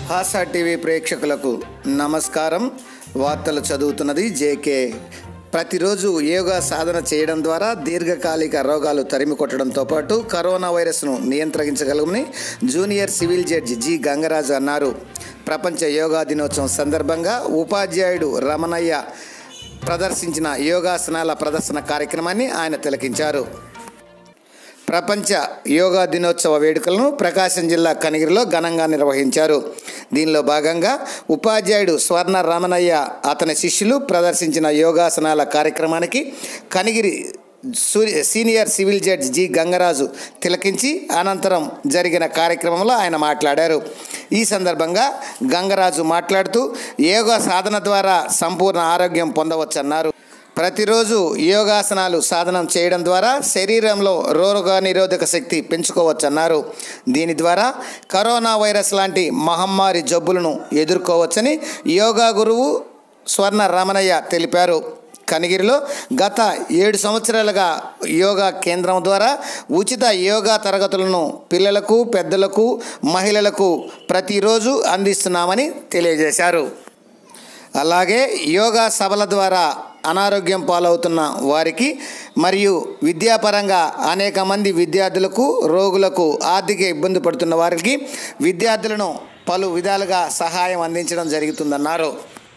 హాసా TV ప్రేక్షకులకు నమస్కారం వార్తలు చదువుతున్నది జేకే ప్రతిరోజు యోగా సాధన చేయడం ద్వారా దీర్ఘకాలిక రోగాలు తరిమి కొట్టడంతో పాటు కరోనా వైరస్ను నియంత్రించగలమని junior civil judge G Gangaraju అన్నారు ప్రపంచ యోగా దినోత్సవం సందర్భంగా ఉపాధ్యాయుడు రమణయ్య ప్రదర్శించిన యోగాసనాల ప్రదర్శన కార్యక్రమాన్ని ఆయన తిలకించారు ప్రపంచ యోగా దినోత్సవ వేడుకలను ప్రకాశం జిల్లా కనిగిరిలో ఘనంగా నిర్వహించారు దీనిలో భాగంగా ఉపాధ్యాయుడు స్వర్ణ రామనయ్య అతని శిష్యులు ప్రదర్శించిన యోగాసనాల కార్యక్రమానికి Kanigiri Surya senior civil judge G Gangaraju తిలకించి అనంతరం జరిగిన కార్యక్రమంలో ఆయన మాట్లాడారు ఈ సందర్భంగా గంగరాజు మాట్లాడుతూ యోగా సాధన ద్వారా సంపూర్ణ ఆరోగ్యం పొందవచ్చన్నారు ప్రతిరోజు యోగాసనాలు సాధనం చేయడం ద్వారా శరీరంలో రోగ నిరోధక శక్తి పెంచుకోవచ్చన్నారు దీని ద్వారా కరోనా వైరస్ లాంటి మహమ్మారి జబ్బులను ఎదుర్కోవచ్చని యోగా గురువు స్వర్ణ రమణయ్య తెలిపారు కనిగిరిలో గత ఏడు సంవత్సరాలుగా యోగా కేంద్రం ద్వారా ఉచిత యోగా తరగతులను పిల్లలకు పెద్దలకు మహిళలకు ప్రతిరోజు అందిస్తున్నామని తెలియజేశారు అలాగే యోగా సభల ద్వారా అనారోగ్యం పాలవుతున్న వారికి మరియు విద్యాపరంగా అనేక మంది విద్యార్థులకు రోగులకు ఆర్థిక ఇబ్బంది పడుతున్న వారికి విద్యార్థులను పలు విధాలుగా సహాయం అందించడం జరుగుతుందన్నారు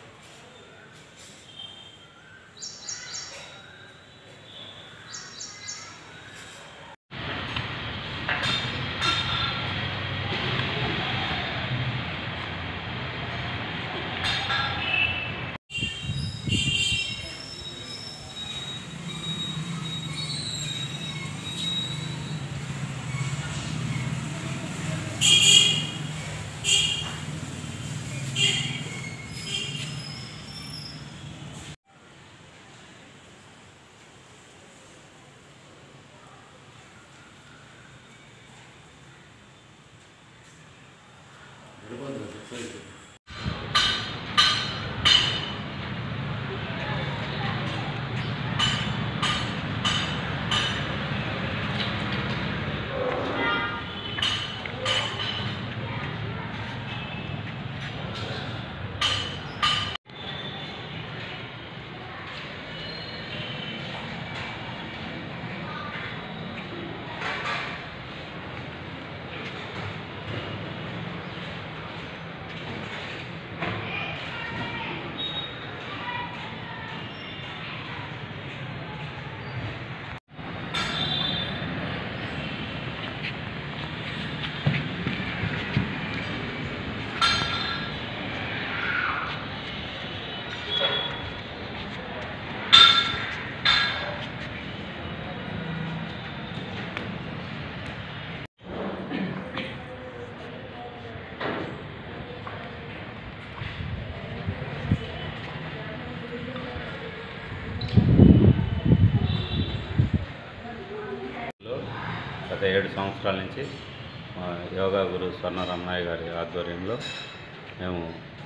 లో గత ఏడు సంవత్సరాల నుంచి మా యోగా గురు స్వర్ణ రమణయ్య గారి ఆధ్వర్యంలో మేము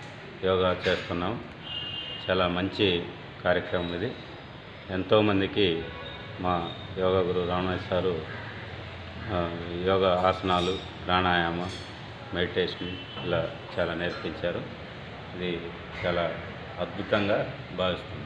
యోగా చేస్తున్నాం చాలా మంచి కార్యక్రమం ఇది ఎంతోమందికి మా యోగా గురు రమణయ్య సారు ఆ, యోగా ఆసనాలు ప్రాణాయామ మెడిటేషన్ ఇలా చాలా నేర్పించారు ఇది చాలా అద్భుతంగా భావిస్తున్నాం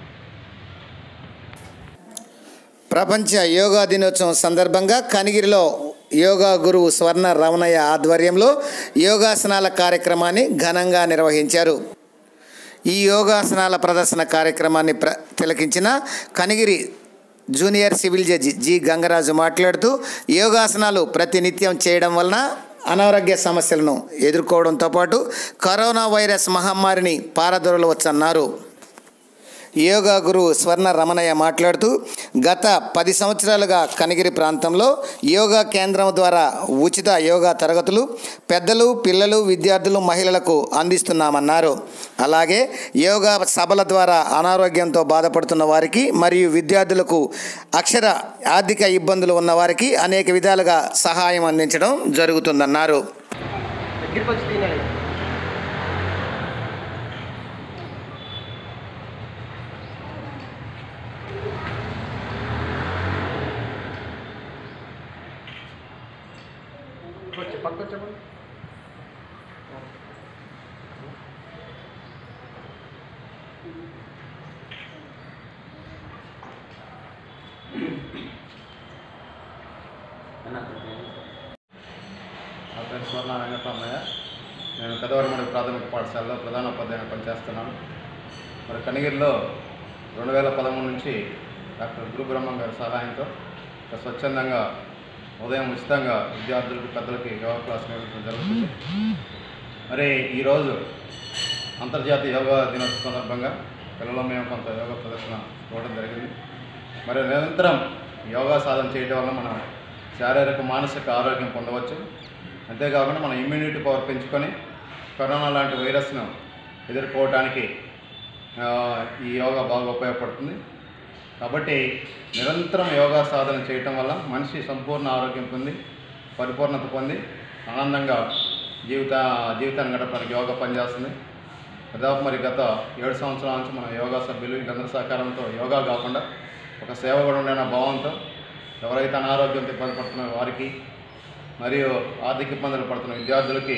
ప్రపంచ యోగా దినోత్సవం సందర్భంగా కనిగిరిలో యోగా గురువు స్వర్ణ రమణయ్య ఆధ్వర్యంలో యోగాసనాల కార్యక్రమాన్ని ఘనంగా నిర్వహించారు ఈ యోగాసనాల ప్రదర్శన కార్యక్రమాన్ని ప్ర తిలకించిన Kanigiri junior civil judge G Gangaraju మాట్లాడుతూ యోగాసనాలు ప్రతినిత్యం చేయడం వలన అనారోగ్య సమస్యలను ఎదుర్కోవడంతో పాటు కరోనా వైరస్ మహమ్మారిని పారదొరలవచ్చన్నారు యోగా గురువు స్వర్ణ రమణయ్య మాట్లాడుతూ గత పది సంవత్సరాలుగా కనిగిరి ప్రాంతంలో యోగా కేంద్రం ద్వారా ఉచిత యోగా తరగతులు పెద్దలు పిల్లలు విద్యార్థులు మహిళలకు అందిస్తున్నామన్నారు అలాగే యోగా సభల ద్వారా అనారోగ్యంతో బాధపడుతున్న వారికి మరియు విద్యార్థులకు అక్షర ఆర్థిక ఇబ్బందులు ఉన్న వారికి అనేక విధాలుగా సహాయం అందించడం జరుగుతుందన్నారు దగ్గరికి వచ్చి తినాలి వచ్చి పక్క చెప్పండి నా పేరు స్వర్ణ వెంకటరామయ్య నేను పెదవరమడి ప్రాథమిక పాఠశాలలో ప్రధాన ఉపాధ్యాయుని పనిచేస్తున్నాను మరి కనిగిరిలో రెండు వేల పదమూడు నుంచి డాక్టర్ గురు బ్రహ్మం గారి సహాయంతో ఒక స్వచ్ఛందంగా ఉదయం ఉచితంగా విద్యార్థులకు పెద్దలకి యోగా క్లాస్ నిర్వహించడం జరుగుతుంది మరి ఈరోజు అంతర్జాతీయ యోగా దినోత్సవం సందర్భంగా పిల్లలు మేము కొంత యోగా ప్రదర్శన చూడడం జరిగింది మరి నిరంతరం యోగా సాధన చేయడం వల్ల మనం శారీరక మానసిక ఆరోగ్యం పొందవచ్చు అంతేకాకుండా మన ఇమ్యూనిటీ పవర్ పెంచుకొని కరోనా లాంటి వైరస్ను ఎదుర్కోవడానికి ఆ, ఈ యోగా బాగా ఉపయోగపడుతుంది కాబట్టి నిరంతరం యోగా సాధన చేయటం వల్ల మనిషి సంపూర్ణ ఆరోగ్యం పొంది పరిపూర్ణత పొంది ఆనందంగా జీవిత జీవితాన్ని గడపడానికి యోగా పనిచేస్తుంది దాదాపు మరి గత ఏడు సంవత్సరాల నుంచి మన యోగా సభ్యులు వీళ్ళందరి సహకారంతో యోగా కాకుండా ఒక సేవ కూడా ఉండే భావంతో ఎవరైతే అనారోగ్యంతో ఇబ్బంది పడుతున్నారో వారికి మరియు ఆర్థిక ఇబ్బందులు పడుతున్న విద్యార్థులకి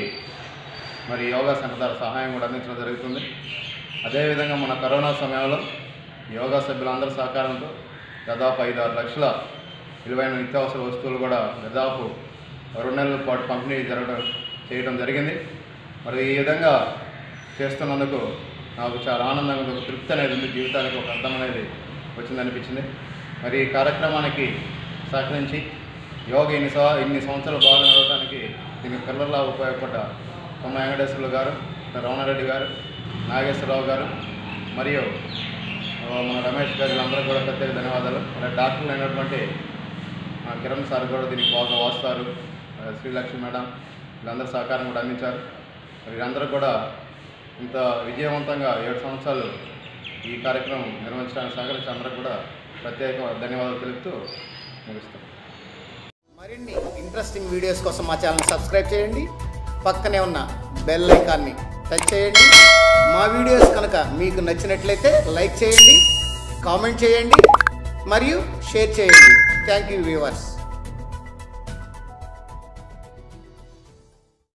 మరి యోగా సెంటర్ ద్వారా సహాయం కూడా అందించడం జరుగుతుంది అదేవిధంగా మన కరోనా సమయంలో యోగా సభ్యులందరి సహకారంతో దాదాపు ఐదు ఆరు లక్షల విలువైన నిత్యావసర వస్తువులు కూడా దాదాపు రెండు నెలల పాటు పంపిణీ జరగడం చేయడం జరిగింది మరి ఈ విధంగా చేస్తున్నందుకు నాకు చాలా ఆనందంగా ఉంది. ఒక తృప్తి అనేది ఉంది జీవితానికి ఒక అర్థం అనేది వచ్చిందనిపించింది మరి ఈ కార్యక్రమానికి సహకరించి యోగ ఇన్ని సవ ఇన్ని సంవత్సరాలు బాగా నడవడానికి దీనికి పిల్లల్లా ఉపయోగపడ్డ కొమ్మ వెంకటేశ్వర్లు గారు రమణారెడ్డి గారు నాగేశ్వరరావు గారు మరియు ఆ, మన రమేష్ గారు వీళ్ళందరూ కూడా ప్రత్యేక ధన్యవాదాలు మరి డాక్టర్లు అయినటువంటి ఆ, కిరణ్ సార్ కూడా దీనికి బాగా వాస్తారు ఆ, శ్రీలక్ష్మి మేడం వీళ్ళందరూ సహకారం కూడా అందించారు మరి వీళ్ళందరూ కూడా ఇంత విజయవంతంగా ఏడు సంవత్సరాలు ఈ కార్యక్రమం నిర్వహించడానికి సహకరించిన అందరూ కూడా ప్రత్యేక ధన్యవాదాలు తెలుపుతూ ముగిస్తాం మరిన్ని ఇంట్రెస్టింగ్ వీడియోస్ కోసం మా ఛానల్ సబ్స్క్రైబ్ చేయండి పక్కనే ఉన్న బెల్ ఐకాన్ని టచ్ చేయండి మా వీడియోస్ కనుక మీకు నచ్చినట్లయితే లైక్ చేయండి కామెంట్ చేయండి మరియు షేర్ చేయండి థ్యాంక్ యూ వ్యూవర్స్